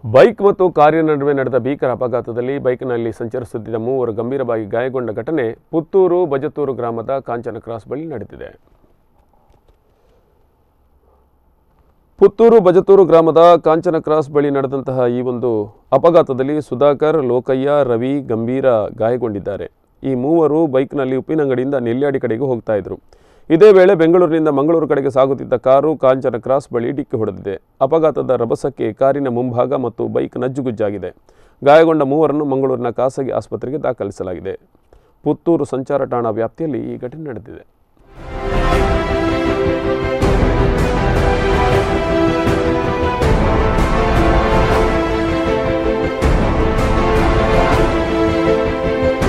bike ಮತ್ತು ಕಾರಿನ ನಡುವೆ ನಡೆದ ಭೀಕರ ಅಪಘಾತದಲ್ಲಿ ಬೈಕ್ನಲ್ಲಿ ಸಂಚರಿಸುತ್ತಿದ್ದ ಮೂವರು ಗಂಭೀರವಾಗಿ ಗಾಯಗೊಂಡ ಘಟನೆ ಪುತ್ತೂರು ಬಜತೂರು ಗ್ರಾಮದ ಕಾಂಚನ ಕ್ರಾಸ್ ಬಳಿ ನಡೆದಿದೆ ಪುತ್ತೂರು ಬಜತೂರು ಗ್ರಾಮದ ಕಾಂಚನ ಕ್ರಾಸ್ ಬಳಿ ನಡೆದಂತಹ ಈ ಒಂದು ಅಪಘಾತದಲ್ಲಿ ಸುಧಾಕರ್ ಲೋಕಯ್ಯ ರವಿ ಗಂಭೀರ ಗಾಯಗೊಂಡಿದ್ದಾರೆ ಈ ಮೂವರು ಬೈಕ್ನಲ್ಲಿ ಉಪ್ಪಿನಂಗಡಿಯಿಂದ ನೆಲ್ಯಾಡಿ ಕಡೆಗೆ ಹೋಗ್ತಾ ಇದ್ರು ಇದೇ ವೇಳೆ ಬೆಂಗಳೂರಿನಿಂದ ಮಂಗಳೂರು ಕಡೆಗೆ ಸಾಗುತ್ತಿದ್ದ ಕಾರು ಕಾಂಚನ ಕ್ರಾಸ್ ಬಳಿ ಡಿಕ್ಕಿ ಹೊಡೆದಿದೆ ಅಪಘಾತದ ರಭಸಕ್ಕೆ ಕಾರಿನ ಮುಂಭಾಗ ಮತ್ತು ಬೈಕ್ ನಜ್ಜುಗುಜ್ಜಾಗಿದೆ ಗಾಯಗೊಂಡ ಮೂವರನ್ನು ಮಂಗಳೂರಿನ ಖಾಸಗಿ ಆಸ್ಪತ್ರೆಗೆ ದಾಖಲಿಸಲಾಗಿದೆ ಪುತ್ತೂರು ಸಂಚಾರ ಠಾಣಾ ವ್ಯಾಪ್ತಿಯಲ್ಲಿ ಈ ಘಟನೆ ನಡೆದಿದೆ